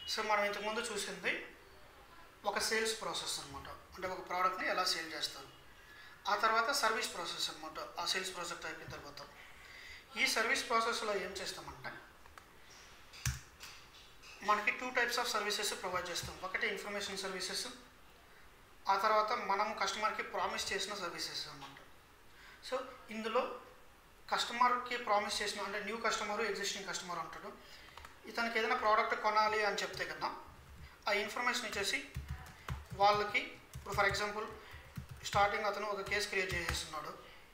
so మనం ఇంతకుముందు చూసింది ఒక సేల్స్ ప్రాసెస్ అనమాట అంటే ఒక ప్రోడక్ట్ని ఎలా సేల్ చేస్తారు ఆ తర్వాత సర్వీస్ ప్రాసెస్ అనమాట ఆ సేల్స్ ప్రాజెక్ట్ అయిపోయిన తర్వాత ఈ సర్వీస్ ప్రాసెస్లో ఏం చేస్తామంటే మనకి two types of services provide చేస్తాం ఒకటి ఇన్ఫర్మేషన్ సర్వీసెస్ ఆ తర్వాత మనం కస్టమర్కి ప్రామిస్ చేసిన సర్వీసెస్ అనమాట సో ఇందులో కస్టమర్కి ప్రామిస్ చేసిన అంటే న్యూ కస్టమర్ ఎగ్జిస్టింగ్ కస్టమర్ ఉంటాడు ఇతనికి ఏదైనా ప్రోడక్ట్ కొనాలి అని చెప్తే కదా ఆ ఇన్ఫర్మేషన్ ఇచ్చేసి వాళ్ళకి ఇప్పుడు ఫర్ ఎగ్జాంపుల్ స్టార్టింగ్ అతను ఒక కేసు క్రియేట్ చేసేస్తున్నాడు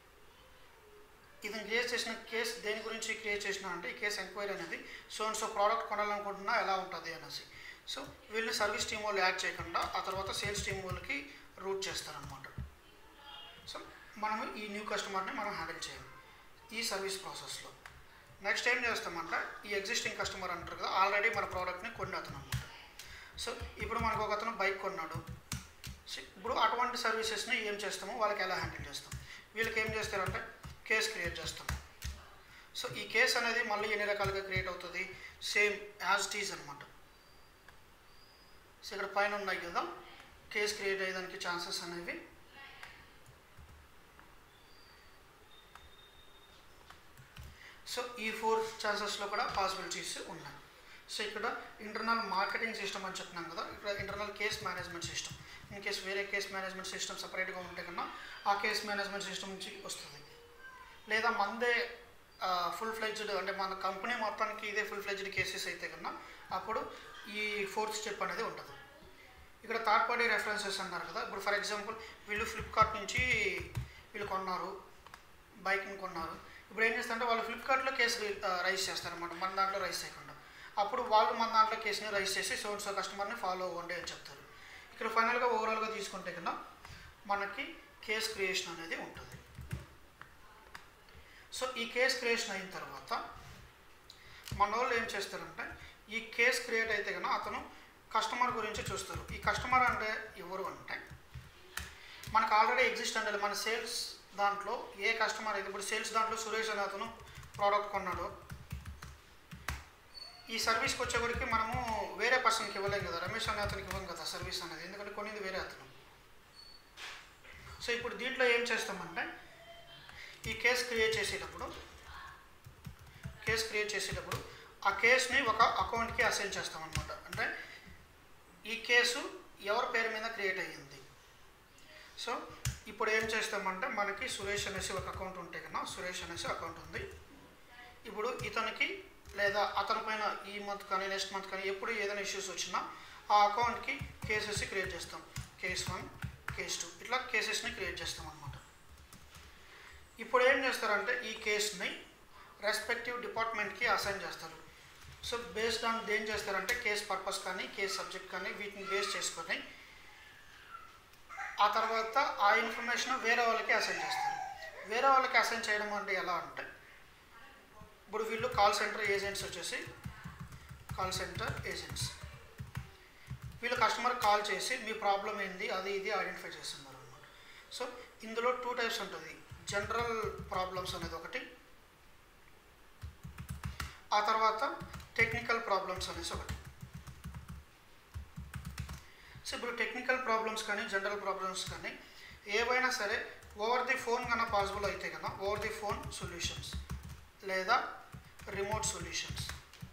ఇతను క్రియేట్ చేసిన కేసు దేని గురించి క్రియేట్ చేసిన అంటే ఈ కేసు ఎంక్వైరీ అనేది సో అండ్ సో ప్రోడక్ట్ కొనాలనుకుంటున్నా ఎలా ఉంటుంది అనేసి సో వీళ్ళు సర్వీస్ టీమ్ వాళ్ళు యాడ్ చేయకుండా ఆ తర్వాత సేల్స్ టీమ్ వాళ్ళకి రూట్ చేస్తారనమాట సో మనము ఈ న్యూ కస్టమర్ని మనం హ్యాండిల్ చేయాలి ఈ సర్వీస్ ప్రాసెస్లో నెక్స్ట్ ఏం చేస్తామంటే ఈ ఎగ్జిస్టింగ్ కస్టమర్ అంటారు కదా ఆల్రెడీ మన ప్రోడక్ట్ని కొన్ని అతను అనమాట సో ఇప్పుడు మనకు ఒక అతను బైక్ కొన్నాడు సో ఇప్పుడు అటువంటి సర్వీసెస్ని ఏం చేస్తామో వాళ్ళకి ఎలా హ్యాండిల్ చేస్తాం వీళ్ళకి ఏం చేస్తారంటే కేస్ క్రియేట్ చేస్తాం సో ఈ కేస్ అనేది మళ్ళీ ఎన్ని రకాలుగా క్రియేట్ అవుతుంది సేమ్ యాజ్ టీజ్ అనమాట సో ఇక్కడ పైన ఉన్నాయి కదా కేస్ క్రియేట్ అయ్యేదానికి ఛాన్సెస్ అనేవి సో ఈ ఫోర్ ఛాన్సెస్లో కూడా పాసిబిలిటీస్ ఉన్నాయి సో ఇక్కడ ఇంటర్నల్ మార్కెటింగ్ సిస్టమ్ అని చెప్తున్నాం కదా ఇక్కడ internal case management system in case వేరే కేస్ మేనేజ్మెంట్ సిస్టమ్ సపరేట్గా ఉంటే కన్నా ఆ కేస్ మేనేజ్మెంట్ సిస్టమ్ నుంచి వస్తుంది లేదా మందే ఫుల్ ఫ్లెడ్జ్డ్ అంటే మన కంపెనీ మొత్తానికి ఇదే ఫుల్ ఫ్లెడ్జ్డ్ కేసెస్ అయితే కన్నా అప్పుడు ఈ ఫోర్త్ స్టెప్ అనేది ఉంటుంది ఇక్కడ థర్డ్ పార్టీ రెఫరెన్సెస్ అన్నారు కదా ఇప్పుడు ఫర్ ఎగ్జాంపుల్ వీళ్ళు ఫ్లిప్కార్ట్ నుంచి వీళ్ళు కొన్నారు బైక్ని కొన్నారు ఇప్పుడు ఏం చేస్తారంటే వాళ్ళు ఫ్లిప్కార్ట్లో కేసు రైజ్ చేస్తారనమాట మన దాంట్లో రైజ్ చేయకుండా అప్పుడు వాళ్ళు మన దాంట్లో కేసుని రైజ్ చేసి సో సో కస్టమర్ని ఫాలో అవ్వండి అని చెప్తారు ఇక్కడ ఫైనల్గా ఓవరాల్గా తీసుకుంటే కన్నా మనకి కేస్ క్రియేషన్ అనేది ఉంటుంది సో ఈ కేస్ క్రియేషన్ అయిన తర్వాత మన వాళ్ళు ఏం చేస్తారంటే ఈ కేస్ క్రియేట్ అయితే కన్నా అతను కస్టమర్ గురించి చూస్తారు ఈ కస్టమర్ అంటే ఎవరు అంటే మనకు ఆల్రెడీ ఎగ్జిస్ట్ అంటే మన సేల్స్ దాంట్లో ఏ కస్టమర్ అయితే ఇప్పుడు సేల్స్ దాంట్లో సురేష్ అనే అతను ప్రోడక్ట్ కొన్నాడు ఈ సర్వీస్కి వచ్చేప్పటికి మనము వేరే పర్సన్కి ఇవ్వలేం కదా రమేష్ అనే అతనికి ఇవ్వం కదా సర్వీస్ అనేది ఎందుకంటే కొన్నిది వేరే అతను సో ఇప్పుడు దీంట్లో ఏం చేస్తామంటే ఈ కేస్ క్రియేట్ చేసేటప్పుడు కేస్ క్రియేట్ చేసేటప్పుడు ఆ కేస్ని ఒక అకౌంట్కి అసైన్ చేస్తామన్నమాట అంటే ఈ కేసు ఎవరి పేరు మీద క్రియేట్ అయ్యింది సో ఇప్పుడు ఏం చేస్తామంటే మనకి సురేష్ అనేసి ఒక అకౌంట్ ఉంటే కన్నా సురేష్ అనేసి అకౌంట్ ఉంది ఇప్పుడు ఇతనికి లేదా అతని పైన ఈ మంత్ కానీ నెక్స్ట్ మంత్ కానీ ఎప్పుడు ఏదైనా ఇష్యూస్ వచ్చినా ఆ అకౌంట్కి కేసెస్ క్రియేట్ చేస్తాం కేస్ వన్ కేస్ టూ ఇట్లా కేసెస్ని క్రియేట్ చేస్తాం అనమాట ఇప్పుడు ఏం చేస్తారంటే ఈ కేసుని రెస్పెక్టివ్ డిపార్ట్మెంట్కి అసైన్ చేస్తారు సో బేస్డ్ ఆన్ దేం చేస్తారంటే కేస్ పర్పస్ కానీ కేస్ సబ్జెక్ట్ కానీ వీటిని బేస్ చేసుకొని ఆ తర్వాత ఆ ఇన్ఫర్మేషన్ వేరే వాళ్ళకి అసైన్ చేస్తారు వేరే వాళ్ళకి అసైన్ చేయడం అంటే ఎలా అంటే ఇప్పుడు వీళ్ళు కాల్ సెంటర్ ఏజెంట్స్ వచ్చేసి కాల్ సెంటర్ ఏజెంట్స్ వీళ్ళు కస్టమర్ కాల్ చేసి మీ ప్రాబ్లం ఏంది అది ఇది ఐడెంటిఫై చేస్తున్నారు అనమాట సో ఇందులో టూ టైప్స్ ఉంటుంది జనరల్ ప్రాబ్లమ్స్ అనేది ఒకటి ఆ తర్వాత టెక్నికల్ ప్రాబ్లమ్స్ అనేసి ఒకటి సో ఇప్పుడు టెక్నికల్ ప్రాబ్లమ్స్ కానీ జనరల్ ప్రాబ్లమ్స్ కానీ ఏవైనా సరే ఓవర్ ది ఫోన్ కన్నా పాసిబుల్ అయితే కన్నా ఓవర్ ది ఫోన్ సొల్యూషన్స్ లేదా రిమోట్ సొల్యూషన్స్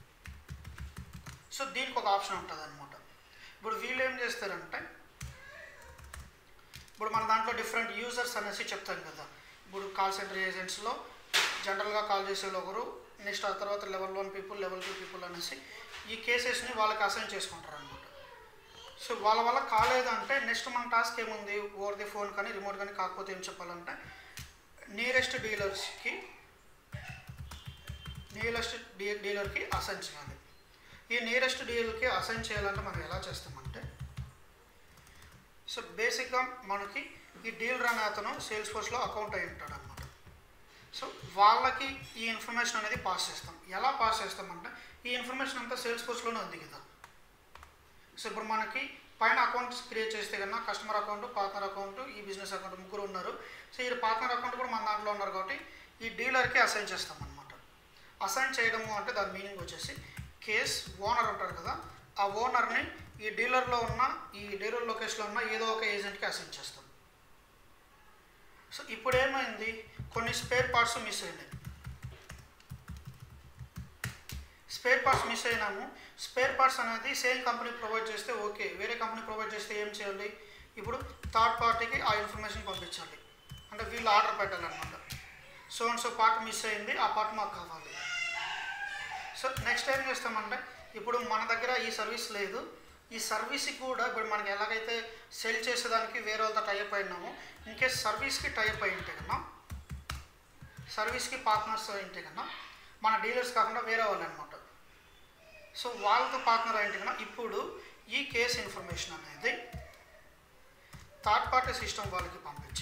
సో దీనికి ఒక ఆప్షన్ ఉంటుంది అనమాట ఇప్పుడు వీళ్ళు ఏం చేస్తారంటే ఇప్పుడు మన దాంట్లో డిఫరెంట్ యూజర్స్ అనేసి చెప్తాం కదా ఇప్పుడు కాల్ సెంటర్ ఏజెంట్స్లో జనరల్గా కాల్ చేసే ఒకరు నెక్స్ట్ ఆ తర్వాత level one people level two people అనేసి ఈ కేసెస్ని వాళ్ళకి అసైన్ చేసుకుంటారు అనమాట సో వాళ్ళ వల్ల కాలేదంటే నెక్స్ట్ మన టాస్క్ ఏముంది ఓవర్ ది ఫోన్ కానీ రిమోట్ కానీ కాకపోతే ఏం చెప్పాలంటే నియరెస్ట్ డీలర్స్కి నియరెస్ట్ డీ డీలర్కి అసైన్ చేయాలి ఈ నియరెస్ట్ డీలర్కి అసైన్ చేయాలంటే మనం ఎలా చేస్తామంటే సో బేసిక్గా మనకి ఈ డీలర్ అనే అతను సేల్స్ ఫోర్స్లో అకౌంట్ అయి ఉంటాడు అనమాట సో వాళ్ళకి ఈ ఇన్ఫర్మేషన్ అనేది పాస్ చేస్తాం ఎలా పాస్ చేస్తామంటే ఈ ఇన్ఫర్మేషన్ అంతా సేల్స్ ఫోర్స్లోనే ఉంది కదా సో ఇప్పుడు మనకి పైన అకౌంట్స్ క్రియేట్ చేస్తే కన్నా కస్టమర్ అకౌంట్ పార్ట్నర్ అకౌంట్ ఈ బిజినెస్ అకౌంట్ ముగ్గురు ఉన్నారు సో ఈ పార్ట్నర్ అకౌంట్ కూడా మన దాంట్లో ఉన్నారు కాబట్టి ఈ డీలర్కి అసైన్ చేస్తాం అనమాట అసైన్ చేయడము అంటే దాని మీనింగ్ వచ్చేసి కేస్ ఓనర్ ఉంటారు కదా ఆ ఓనర్ని ఈ డీలర్లో ఉన్న ఈ డీలర్ లొకేషన్లో ఉన్న ఏదో ఒక ఏజెంట్కి అసైన్ చేస్తాం సో ఇప్పుడు ఏమైంది కొన్ని స్పేర్ పార్ట్స్ మిస్ అయినాయి స్పేర్ పార్ట్స్ మిస్ అయినాము స్పేర్ పార్ట్స్ అనేది సేమ్ కంపెనీ ప్రొవైడ్ చేస్తే ఓకే వేరే కంపెనీ ప్రొవైడ్ చేస్తే ఏం చేయాలి ఇప్పుడు థర్డ్ పార్టీకి ఆ ఇన్ఫర్మేషన్ పంపించాలి అంటే వీళ్ళు ఆర్డర్ పెట్టాలన్నమాట so and so part miss అయింది ఆ పార్ట్ మాకు కావాలి సో నెక్స్ట్ ఏం చేస్తామంటే ఇప్పుడు మన దగ్గర ఈ సర్వీస్ లేదు ఈ సర్వీస్కి కూడా ఇప్పుడు మనకి ఎలాగైతే సెల్ చేసేదానికి వేరే వాళ్ళతో టైప్ అయినామో ఇంకేస్ సర్వీస్కి టైప్ అయి ఉంటే కన్నా సర్వీస్కి పార్ట్నర్స్ అయింటే కన్నా మన డీలర్స్ కాకుండా వేరే వాళ్ళు అనమాట సో వాళ్ళతో పార్ట్నర్ అయింటే కన్నా ఇప్పుడు ఈ కేస్ ఇన్ఫర్మేషన్ అనేది థర్డ్ పార్టీ సిస్టమ్ వాళ్ళకి పంపించి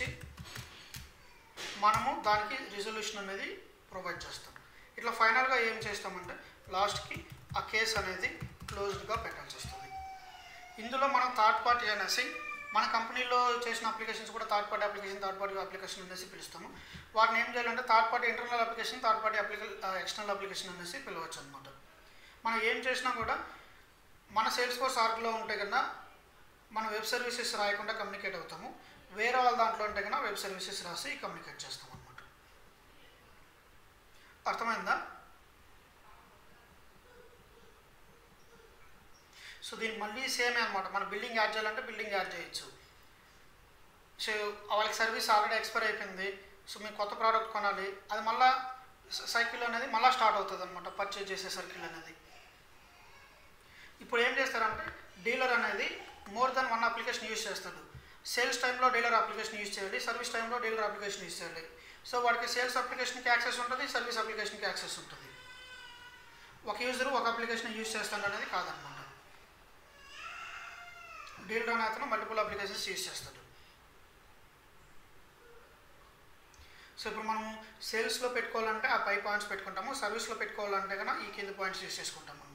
మనము దానికి రిజల్యూషన్ అనేది ప్రొవైడ్ చేస్తాం ఇట్లా ఫైనల్గా ఏం చేస్తామంటే లాస్ట్కి ఆ కేసు అనేది క్లోజ్డ్గా పెట్టాల్సి వస్తుంది ఇందులో మనం థర్డ్ పార్టీ అనేసి మన కంపెనీలో చేసిన అప్లికేషన్స్ కూడా third party application third party application అనేసి పిలుస్తాము వాటిని ఏం చేయాలంటే third party internal application third party అప్లికే ఎక్స్టర్నల్ అప్లికేషన్ అనేసి పిలవచ్చు అనమాట మనం ఏం చేసినా కూడా మన సేల్స్ ఫోర్స్ ఆర్గ్లో ఉంటే కన్నా మన వెబ్ సర్వీసెస్ రాయకుండా కమ్యూనికేట్ అవుతాము వేరే వాళ్ళ దాంట్లో ఉంటే కన్నా వెబ్ సర్వీసెస్ రాసి కమ్యూనికేట్ చేస్తాం అనమాట అర్థమైందా సో దీనికి మళ్ళీ సేమే అనమాట మన బిల్డింగ్ యాడ్ చేయాలంటే బిల్డింగ్ యాడ్ చేయొచ్చు సో వాళ్ళకి సర్వీస్ ఆల్రెడీ ఎక్స్పైర్ అయిపోయింది సో మీకు కొత్త ప్రోడక్ట్ కొనాలి అది మళ్ళా సైకిల్ అనేది మళ్ళీ స్టార్ట్ అవుతుంది అనమాట పర్చేజ్ చేసే సర్కిల్ అనేది ఇప్పుడు ఏం చేస్తారంటే డీలర్ అనేది more than one application use చేస్తాడు సేల్స్ టైంలో డీలర్ అప్లికేషన్ యూజ్ చేయాలి సర్వీస్ టైంలో డీలర్ అప్లికేషన్ యూజ్ చేయాలి సో వాడికి సేల్స్ అప్లికేషన్కి యాక్సెస్ ఉంటుంది సర్వీస్ అప్లికేషన్కి యాక్సెస్ ఉంటుంది ఒక యూజర్ ఒక అప్లికేషన్ యూజ్ చేస్తాడు అనేది కాదనమాట డీలర్ అనే అతను మల్టిపుల్ అప్లికేషన్స్ యూజ్ చేస్తాడు సో ఇప్పుడు మనం సేల్స్లో పెట్టుకోవాలంటే ఆ పై పాయింట్స్ పెట్టుకుంటాము సర్వీస్లో పెట్టుకోవాలంటే కనుక ఈ కింద పాయింట్స్ యూజ్ చేసుకుంటాము